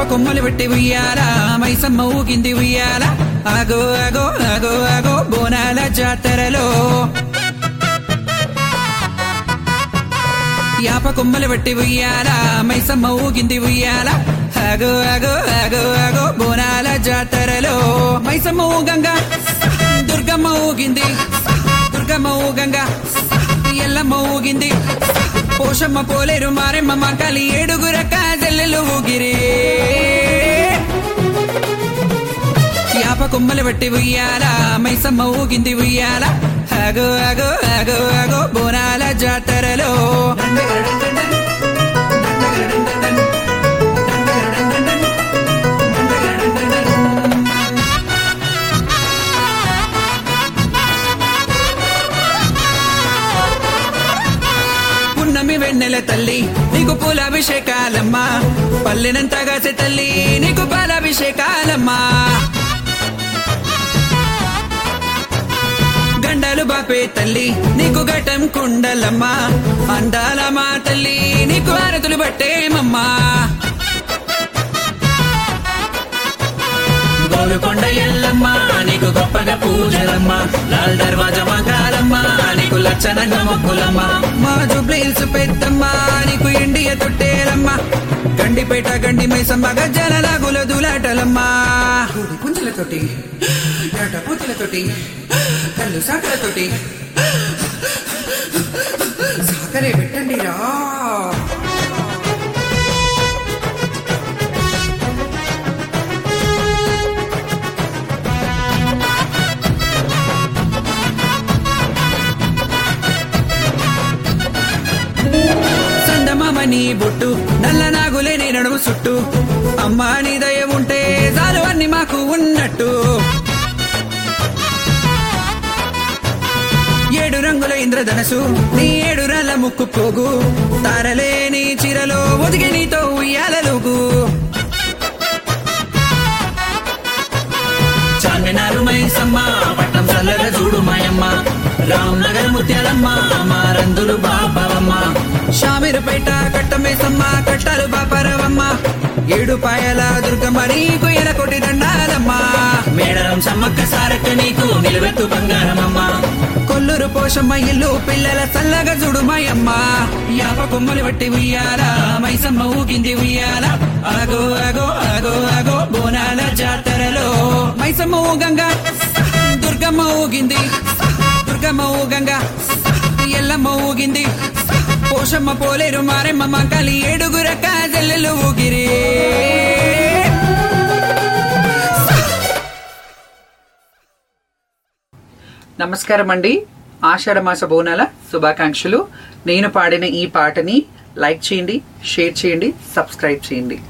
కొమ్మలు పెట్టి ఉయ్యాల మైసమ్మ ఊగింది ఉయ్యాల ఆగో ఆగో ఆగో ఆగో బోనాల జాతరలో యాప కొమ్మలు పెట్టి ఉయ్యాల మైసమ్మ ఊగింది ఉయ్యాల ఆగో ఆగో ఆగో ఆగో బోనాల జాతరలో మైసమ్మ ఊగంగా దుర్గమ్మ ఊగింది దుర్గమ్మ ఊగంగా ఎల్లమ్మ ఊగింది పోషమ్మ పోలేరు మారెమ్మ మకాలి ఏడుగుర కాజల్లెలు ఊగిరి యాప కొమ్మలు బట్టి ఉయ్యాల మైసమ్మ ఊగింది ఉయ్యాల ఆగో ఆగో ఆగో ఆగో బోనాల జాతరలో పున్నమి వెన్నెల తల్లి నీకు పూలాభిషేకాలమ్మా పల్లెనంతగా తల్లి నీకు పాలాభిషేకాలమ్మా గండలు బాపే తల్లి నీకు ఘటం కుండలమ్మా అందాల మా తల్లి నీకు ఆరతులు బట్టేమమ్మా గోలుకొండ ఎల్లమ్మ నీకు గొప్పగా పూజలమ్మ లాల్ దర్వాజా మగాలమ్మ నీకు లచ్చనంగా మొక్కులమ్మ మా జుబ్లీల్స్ పెద్దమ్మ నీకు ఇండియ తొట్టేలమ్మా గండిపేట గండి మైసమ్మ గజ్జల లాగుల దులాటలమ్మా పుంజలతోటి పూతలతోటి కళ్ళు సాకలతోటి సాకరే పెట్టండి రా సందమామ నీ బొట్టు నల్ల నాగులే నీ నడుము చుట్టూ అమ్మా నీ దయ ఉంటే చాలు అన్ని మాకు ఉన్నట్టు ఏడు రంగుల ఇంద్రధనసు నీ ఏడు రాళ్ళ ముక్కు పోగు తారలే నీ చీరలో ఒదిగి నీతో ఉయ్యాలలుగు చార్మినారు మైసమ్మ పట్నం చల్లగా చూడు మాయమ్మ రామ్ నగర్ ముత్యాలమ్మ మారందులు బాపవమ్మ షామిరుపేట కట్టమేసమ్మ కట్టాలు బాపరవమ్మ ఏడు పాయల దుర్గమ్మ నీకు ఎలకొటి దండాలమ్మా మేడరం సమ్మక్క సారక్క నీకు నిలువెత్తు బంగారమమ్మ కొల్లూరు పోషమ్మ ఇల్లు పిల్లల చల్లగా చూడు మాయమ్మ యాప కొమ్మలు బట్టి ఉయ్యాల మైసమ్మ ఊగింది ఉయ్యాల ఆగో ఆగో ఆగో ఆగో బోనాల జాతరలో మైసమ్మ ఊగంగా దుర్గమ్మ ఊగింది దుర్గమ్మ ఊగంగా ఎల్లమ్మ ఊగింది పోషమ్మ పోలేరు మారెమ్మ మకాలి ఏడుగుర కాజల్లెలు ఊగిరి నమస్కారం అండి ఆషాఢ మాస బోనాల శుభాకాంక్షలు నేను పాడిన ఈ పాటని లైక్ చేయండి షేర్ చేయండి సబ్స్క్రైబ్ చేయండి